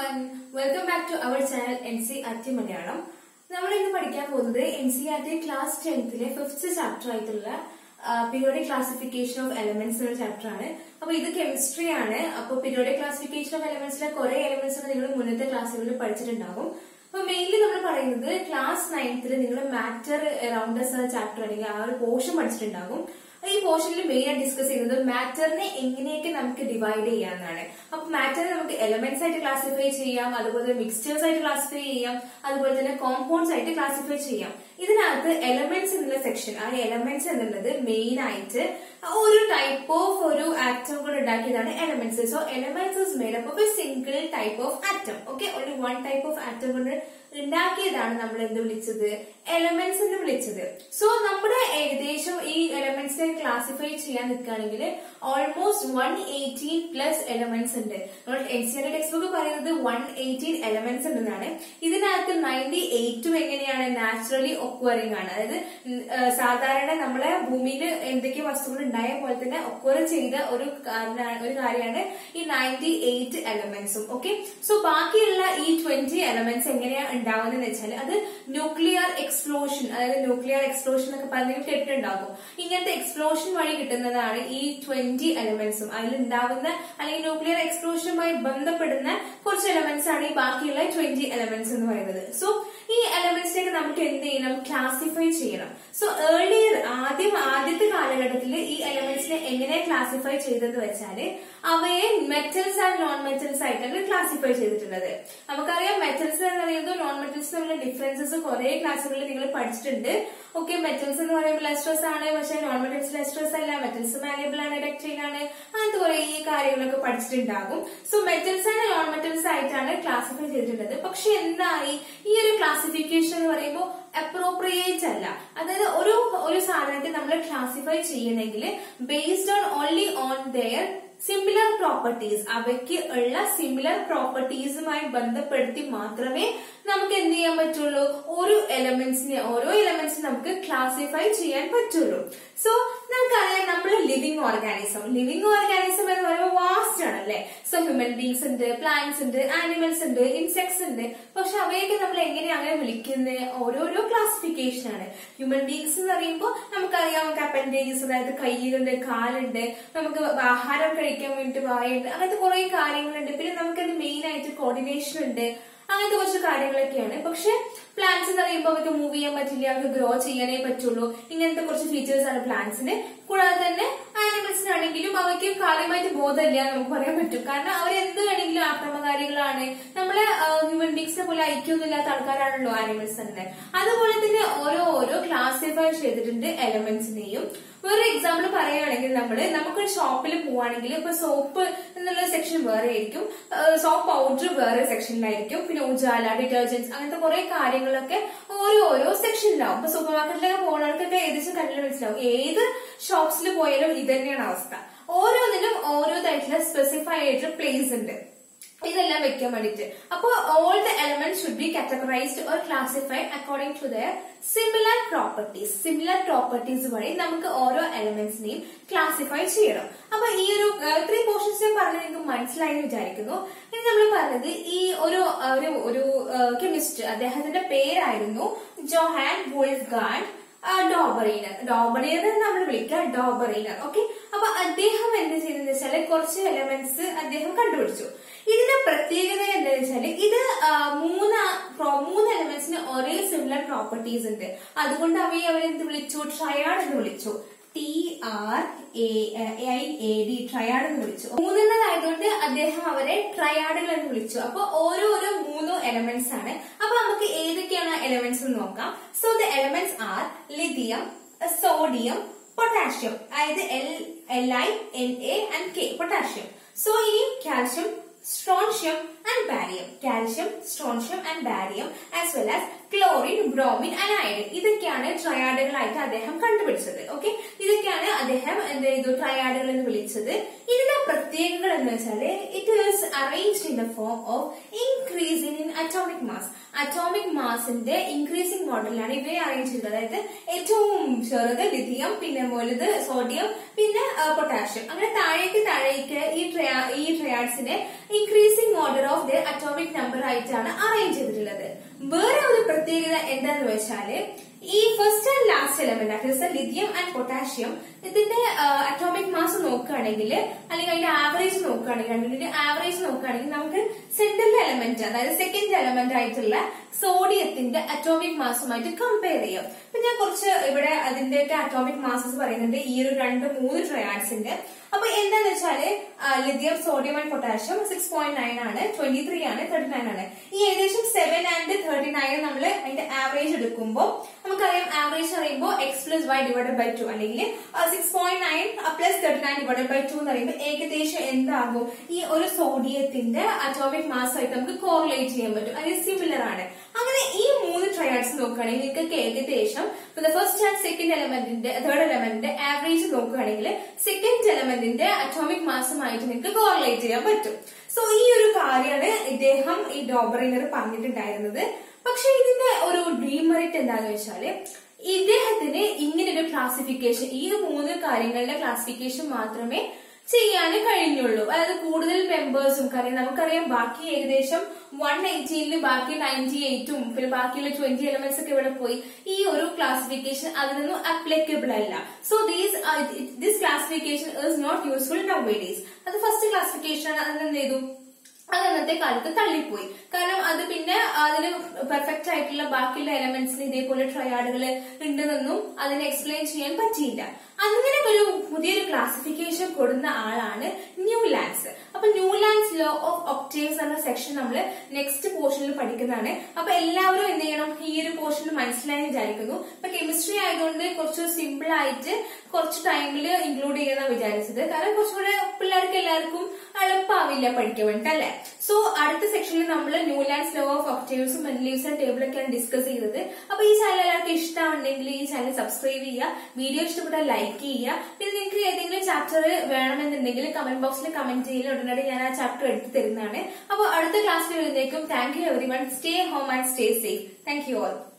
one welcome back to our channel N C R T Malayalam നമ്മൾ ഇന്ന് പഠിക്കാൻ പോകുന്നത് N C R T class ടെൻത്തിലെ ഫിഫ്ത്ത് ചാപ്റ്റർ ആയിട്ടുള്ള പീരിയോഡിക് ക്ലാസിഫിക്കേഷൻ ഓഫ് എലമെന്റ്സ് എന്ന ചാപ്റ്റർ ആണ് അപ്പൊ ഇത് കെമിസ്ട്രി ആണ് അപ്പൊ പീരിയോഡിക് ക്ലാസിഫിക്കേഷൻ ഓഫ് എലമെന്റ്സിലെ കുറെ എലമെന്റ്സ് ഒക്കെ നിങ്ങൾ മുന്നത്തെ ക്ലാസ്സുകളിൽ പഠിച്ചിട്ടുണ്ടാകും അപ്പൊ മെയിൻലി നമ്മൾ പറയുന്നത് ക്ലാസ് നയൻത്തിൽ നിങ്ങൾ മാറ്റർ അറൌണ്ടസ് എന്ന ചാപ്റ്റർ അല്ലെങ്കിൽ ആ ഒരു പോർഷൻ പഠിച്ചിട്ടുണ്ടാകും ഈ പോർഷനിൽ മെയിൻ ആയിട്ട് ഡിസ്കസ് ചെയ്യുന്നത് മാറ്ററിനെ എങ്ങനെയൊക്കെ നമുക്ക് ഡിവൈഡ് ചെയ്യാന്നാണ് അപ്പൊ മാറ്ററിനെ നമുക്ക് എലമെന്റ്സ് ആയിട്ട് ക്ലാസിഫൈ ചെയ്യാം അതുപോലെ മിക്സ്ചേഴ്സ് ആയിട്ട് ക്ലാസിഫൈ ചെയ്യാം അതുപോലെ തന്നെ കോമ്പൗണ്ട്സ് ആയിട്ട് ക്ലാസിഫൈ ചെയ്യാം ഇതിനകത്ത് എലമെന്റ്സ് എന്നുള്ള സെക്ഷൻ ആ എലമെന്റ്സ് എന്നുള്ളത് മെയിൻ ആയിട്ട് ഒരു ടൈപ്പ് ഓഫ് ഒരു ആറ്റം കൊണ്ട് ഉണ്ടാക്കിയതാണ് elements so elements is made up of a single type of atom okay ഒരു വൺ ടൈപ്പ് ഓഫ് ആറ്റം കൊണ്ട് ഉണ്ടാക്കിയതാണ് നമ്മൾ എന്ത് വിളിച്ചത് എലമെന്റ്സ് എന്ന് വിളിച്ചത് സോ നമ്മുടെ ഏകദേശം ഈ എലമെന്റ്സിനെ ക്ലാസിഫൈ ചെയ്യാൻ നിൽക്കുകയാണെങ്കിൽ almost one eighteen plus elements ഉണ്ട് നമ്മൾ N C R text book പറയുന്നത് വൺ എയ്റ്റീൻ എലമെന്റ്സ് ഉണ്ടെന്നാണ് ഇതിനകത്ത് നയൻറ്റി എയ്റ്റും എങ്ങനെയാണ് നാച്ചുറലി ഒക്വറിംഗ് ആണ് അതായത് ഉം, ഏഹ്, സാധാരണ നമ്മളെ ഭൂമിയിൽ എന്തൊക്കെ വസ്തുക്കൾ ഉണ്ടായ പോലെ തന്നെ ഒക്വർ ചെയ്ത ഒരു കാരണ- ഒരു കാര്യമാണ് ഈ നയൻറ്റി എയ്റ്റ് എലമെന്റ്സും ഓക്കെ സോ ബാക്കിയുള്ള ഈ ട്വന്റി എലമെന്റ്സ് എങ്ങനെയാണ് ഉണ്ടാവുന്നത് വെച്ചാൽ അത് ന്യൂക്ലിയർ എക്സ്പ്ലോഷൻ അതായത് ന്യൂക്ലിയർ എക്സ്പ്ലോഷൻ എന്നൊക്കെ പറഞ്ഞാൽ കേട്ടിട്ടുണ്ടാകും ഇങ്ങനത്തെ എക്സ്പ്ലോഷൻ വഴി കിട്ടുന്നതാണ് ഈ ട്വന്റി എലമെന്റ്സും അതിൽ ഉണ്ടാവുന്ന അല്ലെങ്കിൽ ന്യൂക്ലിയർ എക്സ്പ്ലോഷനുമായി ബന്ധപ്പെടുന്ന കുറച്ച് എലമെന്റ്സ് ആണ് ഈ ബാക്കിയുള്ള ട്വന്റി എലമെന്റ്സ് എന്ന് പറയുന്നത് സോ ഈ എലമെന്റ്സിനൊക്കെ നമുക്ക് എന്ത് ചെയ്യണം ക്ലാസിഫൈ ചെയ്യണം സോ ഏർലിയർ ആദ്യം ആദ്യത്തെ കാലഘട്ടത്തിൽ ഈ എലമെന്റ്സിനെ എങ്ങനെ ക്ലാസിഫൈ ചെയ്തെന്ന് വെച്ചാല് അവയെ മെറ്റൽസ് ആൻഡ് നോൺ മെറ്റൽസ് ആയിട്ടാണ് ക്ലാസിഫൈ ചെയ്തിട്ടുള്ളത് നമുക്കറിയാം മെറ്റൽസ് എന്ന് പറയുന്നത് നോൺ മെറ്റൽസ് തമ്മിലുള്ള ഡിഫറൻസസ് കുറെ ക്ലാസ്സുകളിൽ നിങ്ങൾ പഠിച്ചിട്ടുണ്ട് ഓക്കെ മെറ്റൽസ് എന്ന് പറയുമ്പോൾ ലെസ്ട്രസ് ആണ് പക്ഷെ നോൺ മെറ്റൽസ് ലെസ്ട്രസ് അല്ല മെറ്റൽസ് മാലേബിൾ ആണ് ഡക്റ്റൈൽ ആണ് അങ്ങനത്തെ കുറെ ഈ കാര്യങ്ങളൊക്കെ പഠിച്ചിട്ടുണ്ടാകും so metals and non metals ആയിട്ടാണ് ക്ലാസിഫൈ ചെയ്തിട്ടുള്ളത് പക്ഷെ എന്തായി ഈ ഒരു ക്ലാസിഫിക്കേഷൻ എന്ന് പറയുമ്പോൾ അപ്രോപ്രിയേറ്റ് അല്ല അതായത് ഒരു ഒരു സാധനത്തെ നമ്മൾ ക്ലാസിഫൈ ചെയ്യുന്നെങ്കിൽ based on only on their similar properties അവയ്ക്ക് ഉള്ള സിമിലർ പ്രോപ്പർട്ടീസുമായി ബന്ധപ്പെടുത്തി മാത്രമേ നമുക്ക് എന്ത് ചെയ്യാൻ പറ്റുള്ളൂ ഒരു എലമെന്റ്സിനെ ഓരോ എലമെന്റ്സിനെ നമുക്ക് ക്ലാസിഫൈ ചെയ്യാൻ പറ്റുള്ളൂ സോ നമുക്കറിയാം നമ്മൾ ലിവിങ് ഓർഗാനിസം ലിവിങ് ഓർഗാനിസം എന്ന് പറയുമ്പോൾ വാസ്റ്റ് ആണ് അല്ലെ സോ ഹ്യൂമൻ ബീങ്സ് ഉണ്ട് പ്ലാന്റ്സ് ഉണ്ട് ആനിമൽസ് ഉണ്ട് ഇൻസെക്ട്സ് ഉണ്ട് പക്ഷെ അവയൊക്കെ നമ്മൾ എങ്ങനെയാണ് വിളിക്കുന്നത് ഓരോരോ ക്ലാസിഫിക്കേഷൻ ആണ് ഹ്യൂമൻ ബീങ്സ് എന്ന് പറയുമ്പോൾ നമുക്കറിയാം നമുക്ക് അപ്പൻഡേജസ് അതായത് കൈകളുണ്ട് കാലുണ്ട് നമുക്ക് ആഹാരം കഴിക്കാൻ വേണ്ടിട്ട് വായുണ്ട് അങ്ങനത്തെ കുറെ കാര്യങ്ങളുണ്ട് പിന്നെ നമുക്കത് മെയിൻ ആയിട്ട് കോർഡിനേഷൻ ഉണ്ട് അങ്ങനത്തെ കുറച്ച് കാര്യങ്ങളൊക്കെയാണ് പക്ഷെ പ്ലാന്റ്സ് എന്ന് പറയുമ്പോൾ അവർക്ക് മൂവ് ചെയ്യാൻ പറ്റില്ല അവർക്ക് ഗ്രോ ചെയ്യാനേ പറ്റുള്ളൂ ഇങ്ങനത്തെ കുറച്ച് ഫീച്ചേഴ്സ് ആണ് പ്ലാന്റ്സിന് കൂടാതെ തന്നെ ആനിമൽസിനാണെങ്കിലും അവയ്ക്ക് കാര്യമായിട്ട് ബോധമില്ല എന്ന് നമുക്ക് പറയാൻ പറ്റും കാരണം അവർ എന്ത് വേണമെങ്കിലും ആക്രമകാരികളാണ് നമ്മളെ ഹ്യൂമൻ ബീങ്സിനെ പോലെ ഐക്യമൊന്നും ഇല്ലാത്ത ആൾക്കാരാണല്ലോ ആനിമൽസ് തന്നെ അതുപോലെ തന്നെ ഓരോ ഓരോ ക്ലാസിഫൈ ചെയ്തിട്ടുണ്ട് എലമെന്റ്സിനെയും വേറെ എക്സാമ്പിൾ പറയുകയാണെങ്കിൽ നമ്മൾ നമുക്കൊരു ഷോപ്പിൽ പോവാണെങ്കിൽ ഇപ്പൊ സോപ്പ് എന്നുള്ള സെക്ഷൻ വേറെ ആയിരിക്കും സോപ്പ് പൗഡർ വേറെ സെക്ഷനിലായിരിക്കും പിന്നെ ഉജാല ഡിറ്റർജൻസ് അങ്ങനത്തെ കുറെ കാര്യങ്ങളൊക്കെ ഓരോ ഓരോ സെക്ഷനിലാവും ഇപ്പൊ സൂപ്പർ മാർക്കറ്റിലൊക്കെ പോകുന്നവർക്കൊക്കെ ഏകദേശം കണ്ടിട്ട് മനസ്സിലാവും ഏത് ഷോപ്സിൽ പോയാലും ഇത് തന്നെയാണ് അവസ്ഥ ഓരോന്നിനും ഓരോതായിട്ടുള്ള സ്പെസിഫൈ ആയിട്ടുള്ള പ്ലേസ് ഉണ്ട് ഇതെല്ലാം വെക്കാൻ വേണ്ടിട്ട് അപ്പൊ all the element should be categorised or classified according to their similar properties similar properties വഴി നമുക്ക് ഓരോ എലമെന്റ്സിനെയും ക്ലാസിഫൈ ചെയ്യണം അപ്പൊ ഈ ഒരു ഇത്രയും പോർഷൻസ് ഞാൻ പറഞ്ഞത് നിങ്ങൾക്ക് മനസ്സിലായി എന്ന് വിചാരിക്കുന്നു ഇനി നമ്മൾ പറഞ്ഞത് ഈ ഒരു ഒരു ഒരു കെമിസ്റ്റ് അദ്ദേഹത്തിന്റെ പേരായിരുന്നു ജോഹാൻ വോൾഫ്ഗാൻഡ് ഡോബറീനർ ഡോബറീനർ നമ്മൾ വിളിക്കുക ഡോബറീനർ ഓക്കെ അപ്പൊ അദ്ദേഹം എന്ത് ചെയ്തെന്ന് വെച്ചാല് കുറച്ച് എലമെന്റ്സ് അദ്ദേഹം കണ്ടുപിടിച്ചു ഇതിന്റെ പ്രത്യേകത എന്താണെന്ന് വെച്ചാല് ഇത് ആ, മൂന്ന് ആ- പ്രോ- മൂന്ന് എലമെന്റ്സിന് ഒരേ സിമിലർ പ്രോപ്പർട്ടീസ് ഉണ്ട് അതുകൊണ്ട് അവയെ അവരെന്ത് വിളിച്ചു ട്രയാഡ് എന്ന് വിളിച്ചു T R I A D triad എന്ന് വിളിച്ചു മൂന്നെണ്ണതായതുകൊണ്ട് അദ്ദേഹം അവരെ ട്രയാഡുകൾ എന്ന് വിളിച്ചു അപ്പൊ ഓരോരോ മൂന്നോ എലമെന്റ്സ് ആണ് അപ്പൊ നമുക്ക് ഏതൊക്കെയാണ് എലമെന്റ്സ് എന്ന് നോക്കാം so the elements are lithium sodium potassium അതായത് L L I N A and K potassium so ഇനി calcium strontium and barium calcium strontium and barium as well as chlorine bromine and iodine ഇതൊക്കെയാണ് ട്രയാഡുകളായിട്ട് അദ്ദേഹം കണ്ടുപിടിച്ചത് okay ഇതൊക്കെയാണ് അദ്ദേഹം എന്ത് ചെയ്തു ട്രയാഡുകൾ എന്ന് വിളിച്ചത് ഇതിന്റെ പ്രത്യേകതകൾ എന്ന് വെച്ചാല് it is arranged in the form of increasing in atomic mass atomic മാസിന്റെ ഇൻക്രീസിംഗ് മോഡലിലാണ് ഇവയെ അറേഞ്ച് ചെയ്തത് അതായത് ഏറ്റവും ചെറുത് ലിഥിയം പിന്നെ വലുത് സോഡിയം പിന്നെ പൊട്ടാഷ്യം അങ്ങനെ താഴേക്ക് താഴേക്ക് ഈ ട്രയാ ഈ ട്രയാഡ്സിന്റെ increasing order of the atomic atomic number ആയിട്ടാണ് അറേഞ്ച് ചെയ്തിട്ടുള്ളത് വേറെ ഒരു പ്രത്യേകത എന്താന്ന് വെച്ചാല് ഈ ഫസ്റ്റ് ആൻഡ് ലാസ്റ്റ് എലമെന്റ് അതായത് ലിഥിയം ആൻഡ് പൊട്ടാഷ്യം ഇതിന്റെ അറ്റോമിക് മാസ് നോക്കുകയാണെങ്കിൽ അല്ലെങ്കിൽ അതിന്റെ ആവറേജ് നോക്കുകയാണെങ്കിൽ രണ്ടിന്റെ ആവറേജ് നോക്കുകയാണെങ്കിൽ നമുക്ക് സെന്ററിലെ എലമെന്റ് അതായത് സെക്കൻഡ് എലമെന്റ് ആയിട്ടുള്ള സോഡിയത്തിന്റെ അറ്റോമിക് മാസുമായിട്ട് കമ്പയർ ചെയ്യാം അപ്പൊ ഞാൻ കുറച്ച് ഇവിടെ അതിന്റെയൊക്കെ അറ്റോമിക് മാസസ് പറയുന്നുണ്ട് ഈ ഒരു രണ്ട് മൂന്ന് ട്രയാഡ്സിന്റെ അപ്പൊ എന്താന്ന് വെച്ചാല് lithium sodium and potassium six point nine ആണ് ട്വന്റി ത്രീ ആണ് തേർട്ടി നയൻ ആണ് ഈ ഏകദേശം സെവൻ ആൻഡ് തേർട്ടി നയൻ നമ്മൾ അതിന്റെ ആവറേജ് എടുക്കുമ്പോൾ നമുക്കറിയാം ആവറേജ് പറയുമ്പോൾ X plus Y divide by two അല്ലെങ്കിൽ six point nine plus thirty nine divide by two എന്ന് പറയുമ്പോൾ ഏകദേശം എന്താകും ഈ ഒരു സോഡിയത്തിന്റെ അറ്റോമിക് മാസ് ആയിട്ട് നമുക്ക് കോറിലേറ്റ് ചെയ്യാൻ പറ്റും അത് സിമിലർ ആണ് അങ്ങനെ ഈ മൂന്ന് ട്രയാഡ്സ് നോക്കുകയാണെങ്കിൽ നിങ്ങൾക്ക് ഏകദേശം ഫസ്റ്റ് ആൻഡ് സെക്കൻഡ് എലമെന്റിന്റെ തേർഡ് എലമെന്റിന്റെ ആവറേജ് നോക്കുകയാണെങ്കിൽ സെക്കൻഡ് എലമെന്റിന്റെ അറ്റോമിക് മാസുമായിട്ട് നിങ്ങൾക്ക് കോറിലേറ്റ് ചെയ്യാൻ പറ്റും സോ ഈ ഒരു കാര്യമാണ് ഇദ്ദേഹം ഈ ഡോബറിംഗർ പറഞ്ഞിട്ടുണ്ടായിരുന്നത് പക്ഷെ ഇതിന്റെ ഒരു ഡീമെറിറ്റ് എന്താന്ന് വെച്ചാല് ഇദ്ദേഹത്തിന് ഇങ്ങനെ ഒരു ക്ലാസിഫിക്കേഷൻ ഈ മൂന്ന് കാര്യങ്ങളുടെ ക്ലാസിഫിക്കേഷൻ മാത്രമേ ചെയ്യാൻ കഴിഞ്ഞുള്ളൂ അതായത് കൂടുതൽ മെമ്പേഴ്സും കാരണം നമുക്കറിയാം ബാക്കി ഏകദേശം വൺ എയ്റ്റീനിൽ ബാക്കി നയൻറ്റി എയ്റ്റും പിന്നെ ബാക്കിയുള്ള ട്വന്റി എലമെന്റ്സ് ഒക്കെ ഇവിടെ പോയി ഈ ഒരു ക്ലാസിഫിക്കേഷൻ അതിനൊന്നും അപ്ലിക്കബിൾ അല്ല so these this classification is not useful nowadays അത് ഫസ്റ്റ് ക്ലാസിഫിക്കേഷൻ ആണ് അതെന്ത് ചെയ്തു അത് അന്നത്തെ കാലത്ത് തള്ളിപ്പോയി കാരണം അത് പിന്നെ അതിന് പെർഫെക്റ്റ് ആയിട്ടുള്ള ബാക്കിയുള്ള എലമെന്റ്സിന് ഇതേപോലെ ട്രയാഡുകൾ ഉണ്ടെന്നൊന്നും അതിനെ എക്സ്പ്ലെയിൻ ചെയ്യാൻ പറ്റിയില്ല അങ്ങനെ ഒരു പുതിയൊരു ക്ലാസിഫിക്കേഷൻ കൊടുക്കുന്ന ആളാണ് ന്യൂ ലാൻഡ്സ് അപ്പൊ Newlands law of octaves എന്ന സെക്ഷൻ നമ്മൾ നെക്സ്റ്റ് പോർഷനിൽ പഠിക്കുന്നതാണ് അപ്പൊ എല്ലാവരും എന്ത് ചെയ്യണം ഈ ഒരു പോർഷനിൽ മനസ്സിലായി വിചാരിക്കുന്നു ഇപ്പൊ കെമിസ്ട്രി ആയതുകൊണ്ട് കുറച്ച് സിമ്പിൾ ആയിട്ട് കുറച്ച് ടൈമിൽ ഇൻക്ലൂഡ് ചെയ്യുന്ന വിചാരിച്ചത് കാരണം കുറച്ചുകൂടെ പിള്ളേർക്ക് എല്ലാവർക്കും എളുപ്പമാവില്ല പഠിക്കാൻ വേണ്ടിട്ട് അല്ലെ സോ അടുത്ത സെക്ഷനിൽ നമ്മൾ ന്യൂ ലാൻഡ്സ് ലോ ഓഫ് ഒക്ടേവ്സും മെന്റലീവ്സ് ആൻഡ് ടേബിളൊക്കെയാണ് ഡിസ്കസ് ചെയ്തത് അപ്പൊ ഈ ചാനൽ എല്ലാവർക്കും ഇഷ്ടമുണ്ടെങ്കിൽ ഈ ചാനൽ സബ്സ്ക്രൈബ് ചെയ്യുക വീഡിയോ ഇഷ്ടപ്പെട്ടാൽ ലൈക്ക് ചെയ്യുക പിന്നെ നിങ്ങൾക്ക് ഏതെങ്കിലും ചാപ്റ്റർ വേണമെന്നുണ്ടെങ്കിൽ കമന്റ് ബോക്സിൽ കമന്റ് ചെയ്യുക ഉടനടി ഞാൻ ആ ചാപ്റ്റർ എടുത്ത് തരുന്നതാണ് അപ്പോൾ അടുത്ത ക്ലാസ്സിൽ വരുന്നേക്കും thank you everyone stay home and stay safe thank you all